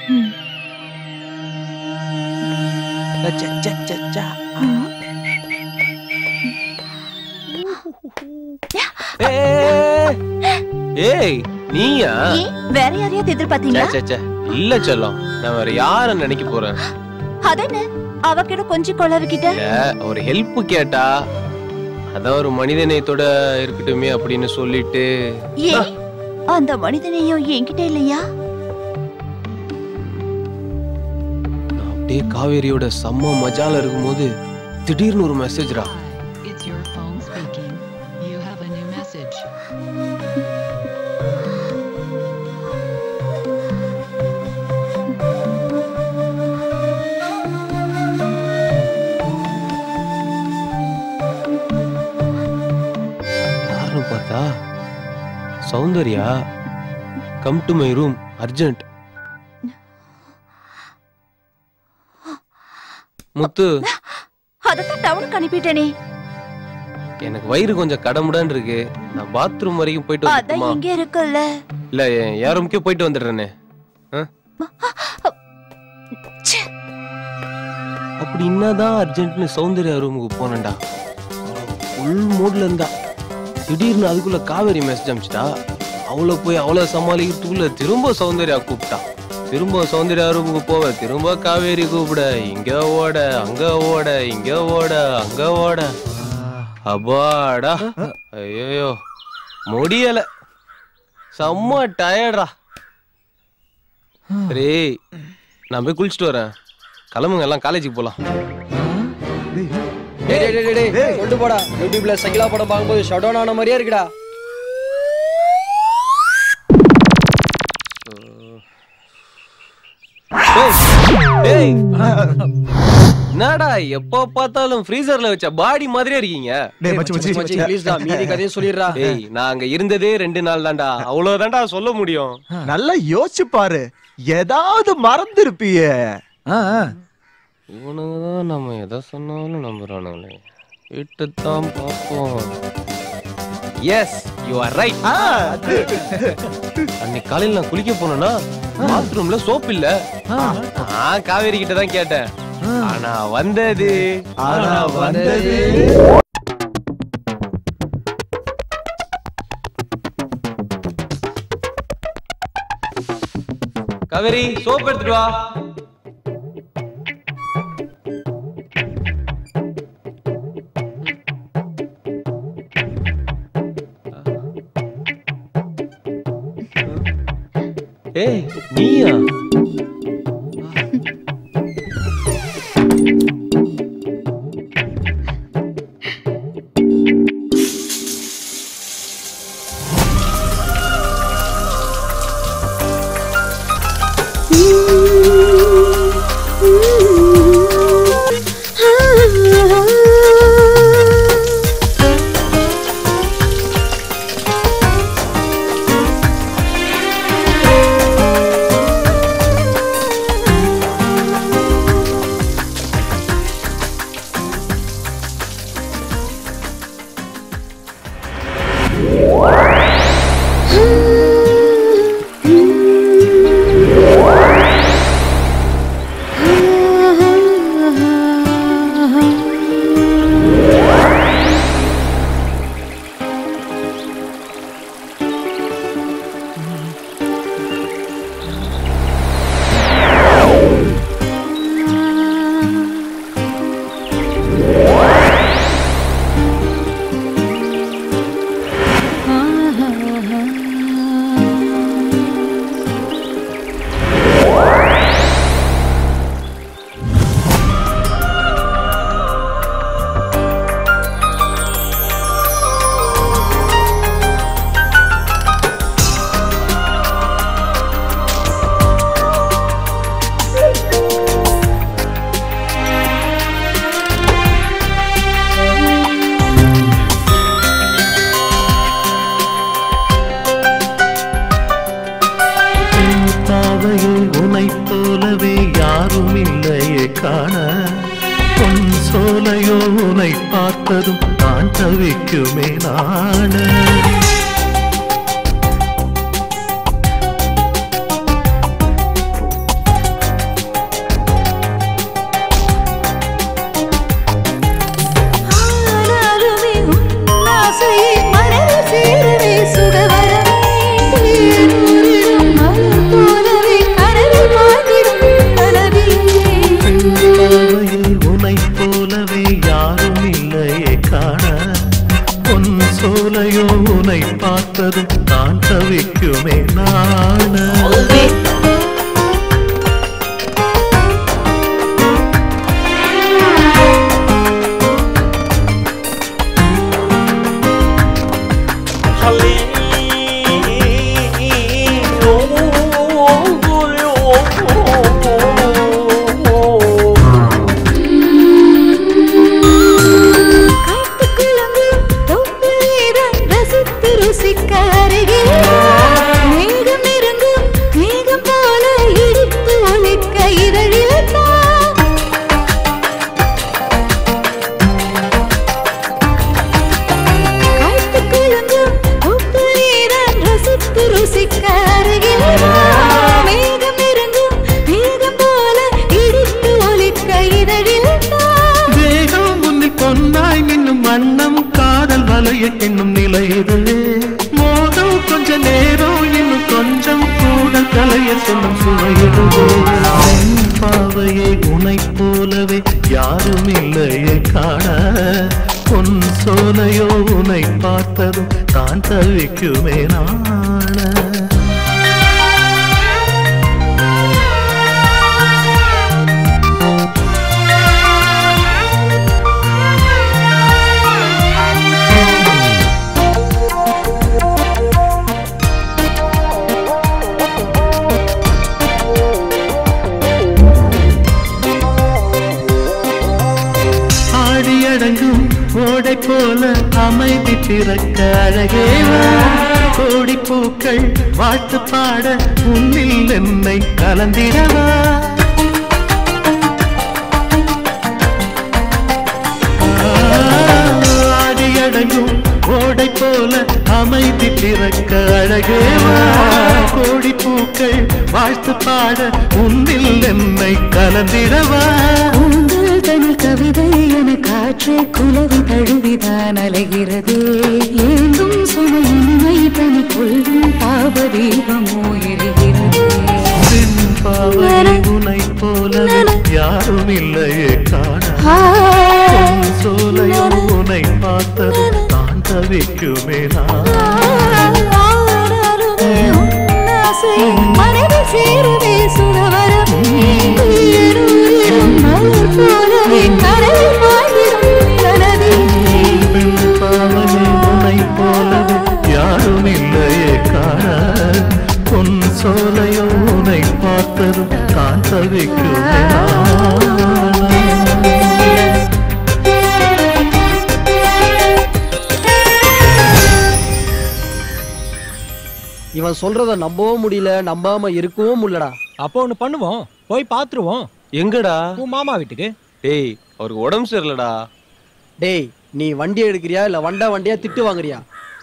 ம். ச, ச, ச, ச. ஏய், ஏய் நீயா ஏன் வேற யாரையாவது சே, எதிர்பார்த்தீங்களா சே, சே. இல்ல செல்லம் நான் வேற யார நினைக்க போறேன் அதென்ன அவகிட்ட கொஞ்சம் கொளறுகிட்ட இல்ல ஒரு ஹெல்ப் கேட்டா அதான் ஒரு மனிதநேயத்தோட இருக்கட்டுமே அப்படின்னு சொல்லிட்டு ஏன் அந்த மனிதனையும் என்கிட்ட இல்லையா நான் அப்படியே காவேரியோட செம்ம மஜால இருக்கும்போது திடீர்னு ஒரு மெசேஜ்ரா It's your phone speaking. You have a new message. யாருன்னு பார்த்தா Soundarya come to my room urgent Muthu அதத்தான் டவுனுக்கு அனுப்பிட்டேனே எனக்கு வயிறு கொஞ்சம் கடமுடான்னு இருக்கு நான் பாத்ரூம் வரைக்கும் போயிட்டு அதான் வந்துட்டுமா இங்க இருக்குல்ல இல்ல என் என் ரூமுக்கே போயிட்டு வந்துடுறேனே ஆ? ச்சே. அப்படி என்னதான் அர்ஜென்ட்னு சௌந்தர்யா ரூமுக்கு போனேன்டா ஃபுல் மூட்ல இருந்தா திடீர்னு அதுக்குள்ள காவேரி மெசேஜ் அனுப்பிச்சிட்டா அவளை போய் அவளை சமாளிக்கிறதுக்குள்ள திரும்ப சௌந்தர்யா கூப்பிட்டா திரும்ப சௌந்தர்யா ரூமுக்கு போவ திரும்ப காவேரி கூப்பிட இங்க ஓட அங்க ஓட இங்க ஓட அங்க ஓட அப்பாடா ஐயோ முடியல செம்ம டயர்டா சரி நான் போய் குளிச்சுட்டு வரேன் கிளம்புங்க எல்லாம் காலேஜுக்கு போலாம் டேய் டேய் டேய் டேய், டேய் சொல்லிட்டு போடா யூடியூப்ல சகிலா படம் பார்க்கும்போது ஷட் டவுன் ஆன மாதிரியே இருக்குடா டேய் என்னடா எப்போ பார்த்தாலும் ஃப்ரீசர்ல வச்ச பாடி மாதிரியே இருக்கீங்க டேய் மச்சி மச்சி மச்சி ப்ளீஸ் டா மீதி கதையும் சொல்லிடுறா டேய் நான் அங்க இருந்ததே ரெண்டு நாள் தான்டா அவ்வளவுதான்டா சொல்ல முடியும் நல்லா யோசிச்சு பாரு ஏதாவது மறந்துருப்பியே இவனுங்க தான் நம்ம எதை சொன்னாலும் நம்புறானுங்களே வீட்டுத்தான் பார்ப்போம் எஸ் யூ ஆர் ரைட் ஆ, அது. அன்னைக்கு காலையில நான் குளிக்க போனேன்னா பாத்ரூம்ல சோப் இல்ல நான் காவேரி கிட்ட தான் கேட்டேன் ஆனா வந்தது ஆனா வந்தது காவேரி சோப் எடுத்துட்டு வா ஏய் நீயா பாதையில் உனைப் போலவே யாரும் இல்லையே காண பொன் சோலையோ உனை பார்த்ததும் நான் தவிக்குமே நான உனை போலவே யாரும் இல்லையே காண பொன் சோலையோ உனை பார்த்ததும் தான் தவிக்குமே நாண ஆடியடங்கும் ஓடை போல அமைதி பிறக்க அழகேவா கோடி பூக்கள் வாழ்த்து பாட உன்னில் என்னை கலந்திடவா ஆடியடங்கும் ஓடை போல அமைதி பிறக்க அழகேவா கோடி பூக்கள் வாழ்த்து பாட உன்னில் என்னை கலந்திடவா உங்கள் தமிழ் கவிதை என காற்றே குலவி தழுவிதான் அலைகிறது ஏங்கும் சுமையின்மை பனி கொள்ளும் பாவ தீபமோ எரிகிறது பின் பாவை உனை போலவே யாரும் இல்லையே காண பொன் சோலையோ உனை பார்த்தது தான் தவிக்குமே நான் மனதில் சேருவே சுடவரம் மலர் போலவே கடலில் வாழ்கிறோம் நிலநதி பெண் பாவனை உனை போலவே யாரும் இல்லையே காண பொன் சோலையோ உனை பார்த்ததும் தான் தவிக்குமே நான் இவன் சொல்றத நம்பவும் முடியல நம்பாம இருக்கவும் முடியலடா அப்போ ஒண்ணு பண்ணுவோம் போய் பாத்துருவோம் எங்கடா உன் மாமா வீட்டுக்கு டேய் அவருக்கு உடம்பு சரியில்லடா டேய் நீ வண்டி எடுக்கிறியா இல்ல வண்டா வண்டியா திட்டு வாங்குறியா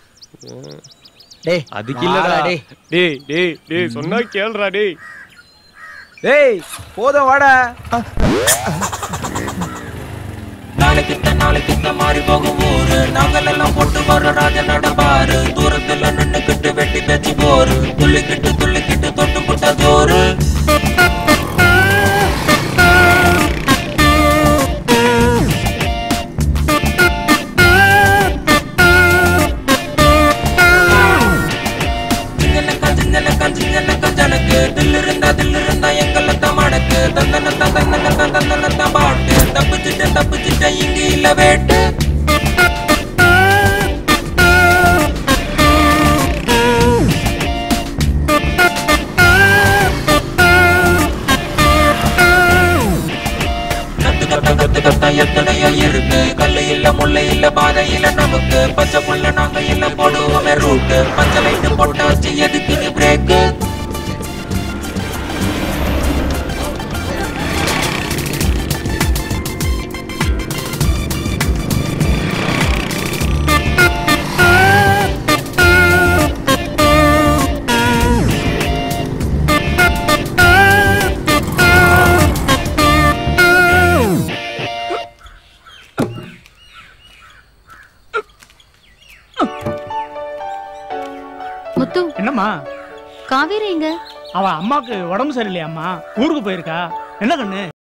டேய் அதுக்கு இல்லடா வாடா டேய். டேய் டேய் டேய் சொன்னா கேளுடா டேய் டேய் போதும் வாடா நாளைக்கிட்ட நாளைக்கிட்ட மாறி போகும் ஊரு நாங்கள் எல்லாம் போட்டு வர ராஜ நடப்பாரு தூரத்துல நின்னுக்கிட்டு வெட்டி பேச்சு போரு துள்ளிக்கிட்டு துள்ளிக்கிட்டு தொட்டு புட்ட ஜோறு சிங்கனக்கா சிங்கனக்கா சிங்கனக்கா ஜனக்கு தில்லு இருந்தா தில்லு இருந்தா எங்களத்தான் மடக்கு தந்தனத்தா தந்தனத்தா தந்தனத்தா பாட்டு தப்பிச்சுட்டு தப்பிச்சுட்டு இங்க இல்ல வேட்டு கத்துக்கத்த கத்துக்கத்த எத்தனையோ இருக்கு கல்லு இல்ல முல்லை இல்ல பாதை இல்ல நமக்கு பச்சை புள்ள நாங்க இல்ல போடுவோமே ரூட்டு பச்சை லைட்டு போட்டாச்சு எதுக்கு நீ பிரேக்கு முத்து என்னம்மா காவேரி எங்க அவ அம்மாக்கு உடம்பு சரியில்லையாம்மா ஊருக்கு போயிருக்கா என்ன கண்ணு